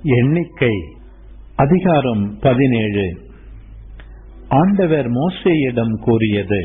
எண்ணிக்கை அதிகாரம் பதினேழு ஆண்டவர் மோசேயிடம் கூறியது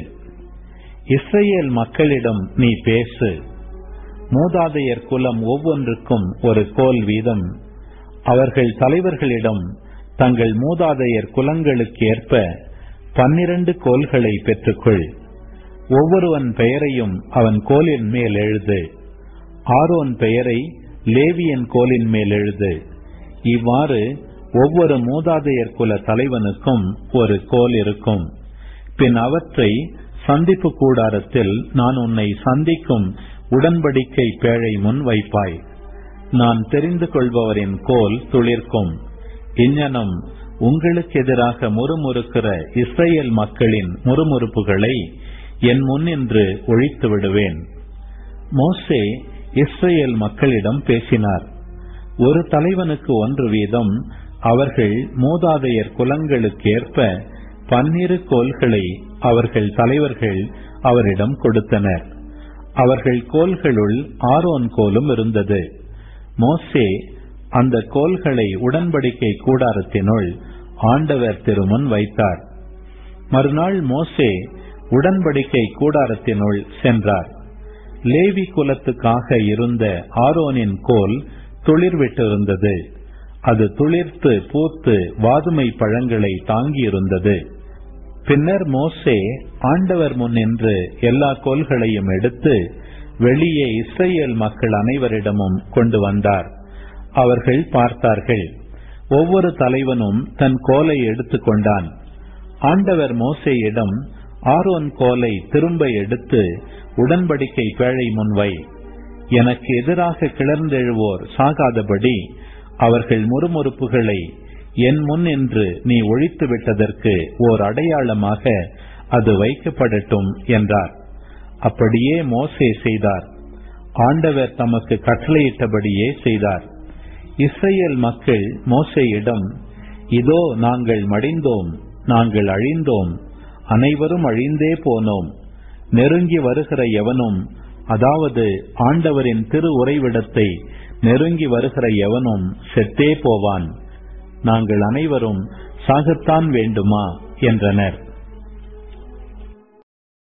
இஸ்ரேல் மக்களிடம் நீ பேசு மூதாதையர் குலம் ஒவ்வொன்றுக்கும் ஒரு கோல் வீதம் அவர்கள் தலைவர்களிடம் தங்கள் மூதாதையர் குலங்களுக்கு ஏற்ப பன்னிரண்டு கோல்களை பெற்றுக்கொள் ஒவ்வொருவன் பெயரையும் அவன் கோலின் மேல் எழுது ஆரோன் பெயரை லேவியன் கோலின் மேல் எழுது இவ்வாறு ஒவ்வொரு மூதாதையர் குல தலைவனுக்கும் ஒரு கோல் இருக்கும் பின் அவற்றை சந்திப்பு கூடாரத்தில் நான் உன்னை சந்திக்கும் உடன்படிக்கை பேழை முன் வைப்பாய் நான் தெரிந்து கொள்பவரின் கோல் துளிர்க்கும் இஞ்ஞனம் உங்களுக்கு எதிராக முறுமுறுக்கிற இஸ்ரேல் மக்களின் முறுமுறுப்புகளை என் முன்னின்று ஒழித்து விடுவேன் மோசே இஸ்ரேல் மக்களிடம் பேசினார் ஒரு தலைவனுக்கு ஒன்று வீதம் அவர்கள் மூதாதையர் குலங்களுக்கேற்ப பன்னிரு கோல்களை அவர்கள் தலைவர்கள் அவரிடம் கொடுத்தனர் அவர்கள் கோல்களுள் ஆரோன் கோலும் இருந்தது மோசே அந்த கோல்களை உடன்படிக்கை கூடாரத்தினுள் ஆண்டவர் திருமுன் வைத்தார் மறுநாள் மோசே உடன்படிக்கை கூடாரத்தினுள் சென்றார் லேவி குலத்துக்காக இருந்த ஆரோனின் கோல் துளிர்விட்டிருந்தது அது துளிர்த்து பூத்து வாதுமை பழங்களை தாங்கியிருந்தது பின்னர் மோசே ஆண்டவர் முன்னின்று எல்லா கோல்களையும் எடுத்து வெளியே இஸ்ரேல் மக்கள் அனைவரிடமும் கொண்டு வந்தார் அவர்கள் பார்த்தார்கள் ஒவ்வொரு தலைவனும் தன் கோலை எடுத்துக்கொண்டான் ஆண்டவர் மோசேயிடம் ஆரோன் கோலை திரும்ப எடுத்து உடன்படிக்கை பேழை முன்வை எனக்கு எதிராக கிளர்ந்தெழுவோர் சாகாதபடி அவர்கள் முறுமுறுப்புகளை என் முன் என்று நீ ஒழித்து விட்டதற்கு ஓர் அடையாளமாக அது வைக்கப்படட்டும் என்றார் அப்படியே மோசே செய்தார் ஆண்டவர் தமக்கு கட்டளையிட்டபடியே செய்தார் இஸ்ரேல் மக்கள் மோசேயிடம் இதோ நாங்கள் மடிந்தோம் நாங்கள் அழிந்தோம் அனைவரும் அழிந்தே போனோம் நெருங்கி வருகிற எவனும் அதாவது ஆண்டவரின் திரு உறைவிடத்தை நெருங்கி வருகிற எவனும் செத்தே போவான் நாங்கள் அனைவரும் சாகத்தான் வேண்டுமா என்றனர்